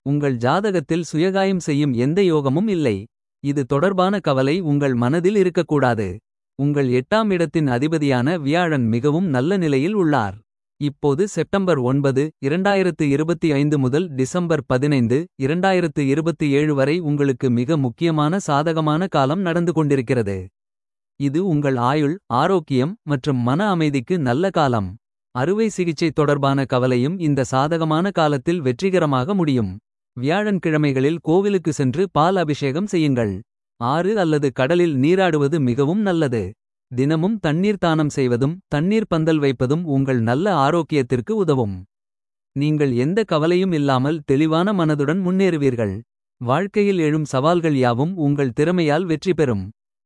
உங்கள் ஜாதகத்தில் சுயகாயம் செய்யும் எந்த யோகமும் இல்லை. இது தொடர்பான கவலை உங்கள் மனதில் இருக்கக்கூடாது. உங்கள் எட்டாம் இடத்தின் அதிபதியான வியாழன் மிகவும் நல்ல நிலையில் உள்ளார். இப்போது செப்டம்பர் 9 2025 முதல் டிசம்பர் 15 2027 வரை உங்களுக்கு மிக முக்கியமான சாதகமான காலம் நடந்து கொண்டிருக்கிறது. இது உங்கள் ஆயுள் ஆரோக்கியம் மற்றும் மன அமைதிக்கு நல்ல காலம். அறுவை சிகிச்சை தொடர்பான கவலையும் இந்த சாதகமான காலத்தில் வெற்றிகரமாக முடியும். வியாழன் கிழமைகளில் கோவிலுக்கு சென்று பால் அபிஷேகம் செய்யுங்கள். ஆறு அல்லது கடலில் நீராடுவது மிகவும் நல்லது. தினமும் தண்ணீர் தானம் செய்வதும் தண்ணீர் பந்தல் வைப்பதும் உங்கள் நல்ல ஆரோக்கியத்திற்கு உதவும். நீங்கள் எந்த கவலையும் இல்லாமல் தெளிவான மனதுடன் முன்னேறுவீர்கள். வாழ்க்கையில் எழும் சவால்கள் யாவும் உங்கள் திறமையால் வெற்றி பெறும்.